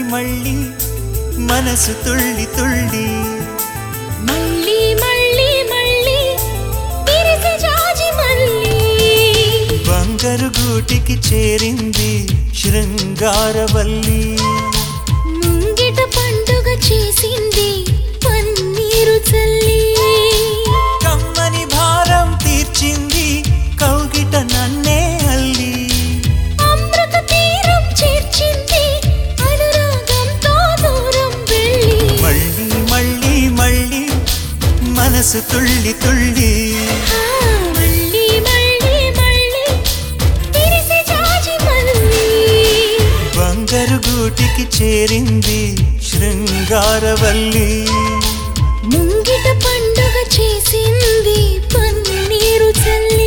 మళ్ళీ మనసు తుళ్ళి తుళ్ళి మళ్ళీ మళ్ళీ మళ్ళీ విరిసి జాజి మళ్ళీ బంగారు గూటికి చేరింది శృంగారవల్లి ముంగిట పండుగ చేసింది పన్నీరు చల్లి కమ్మని భారం తీర్చింది కౌగిట నన్నే అల్లి అమృత తీరం చేర్చింది అనురాగంతో దూరం వెళ్ళి మళ్ళీ మళ్ళీ మళ్ళీ మనసు తుళ్ళి తుళ్ళి ఆ, మళ్ళీ మళ్ళీ మళ్ళీ విరిసి జాజి మళ్ళీ బంగారు గూటికి చేరింది శృంగారవల్లి ముంగిట పండుగ చేసింది పన్నీరు చల్లి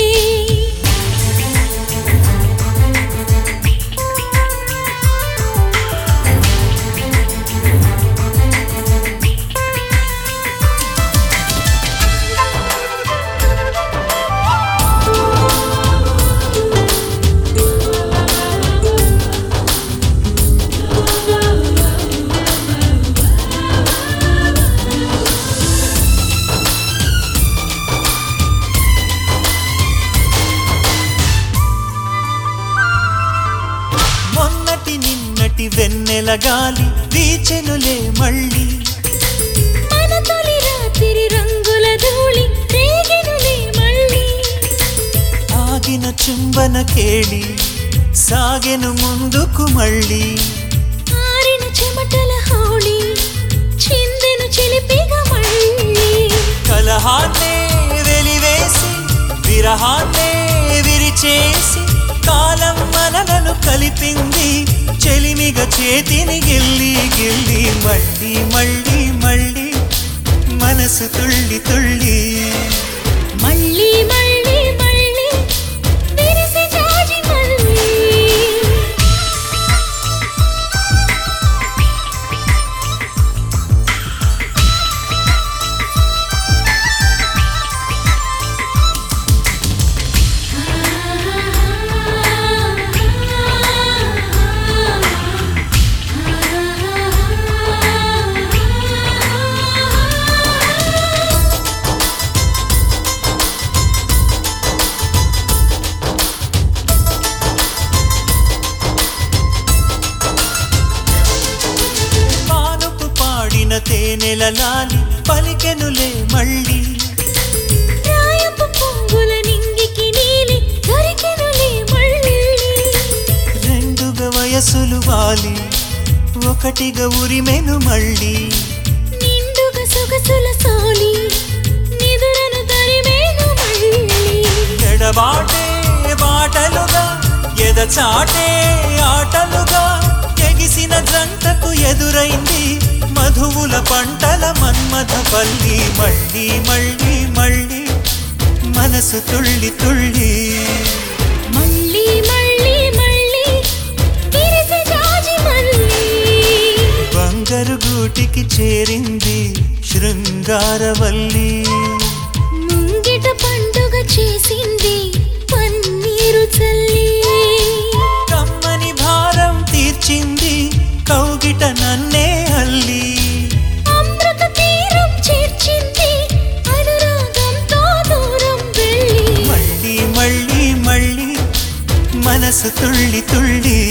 మొన్నటి నిన్నటి వెన్నెల గాలి వీచెనులే మళ్ళీ మన తొలి రాత్రి రంగుల ధూళి రేగెనులే మళ్ళీ ఆగిన చుంబన కేళి సాగెను ముందుకు మళ్ళీ ఆరిన చెమటల హౌళి చిందెను చిలిపిగా మళ్ళీ కలహాన్నే వెలివేసి విరహాన్నే విరిచేసి కాలం మనలను కలిపింది చెలిమిగ చేతిని గిల్లి గిల్లి మళ్ళీ మళ్ళీ మళ్ళీ మనసు తుళ్ళి తుళ్ళి మళ్ళీ మళ్ళీ మళ్ళీ విరిసి జాజి మళ్ళీ పానుపు పాడిన తేనెల లాలి పలికెనులే మళ్ళీ రాయపు పొంగుల నింగికి నీలి దొరికెనులే మళ్ళీ రెండుగా వయసులు వాలి ఒకటిగా ఉరిమెను మళ్ళీ నిండుగా సొగసుల సోలి నిదురను తరిమేను మళ్ళీ ఎడబాటే బాటలుగా ఎదచాటే ఆటలుగా ఎగిసిన జంటకు ఎదురైంది మధువుల పంటల మన్మథ పల్లి మళ్ళీ మళ్ళీ మళ్ళీ మనసు తుళ్ళి తుళ్ళి మళ్ళీ మళ్ళీ మళ్ళీ విరిసి జాజి మళ్ళీ బంగారు గూటికి చేరింది శృంగారవల్లి ముంగిట పండుగ చేసింది పన్నీరు చల్లి కమ్మని భారం తీర్చింది కౌగిట నన్నే అల్లి అమృత తీరం చేర్చింది అనురాగంతో దూరం వెళ్ళి మళ్ళీ మళ్ళీ మళ్ళీ మనసు తుళ్ళి తుళ్ళి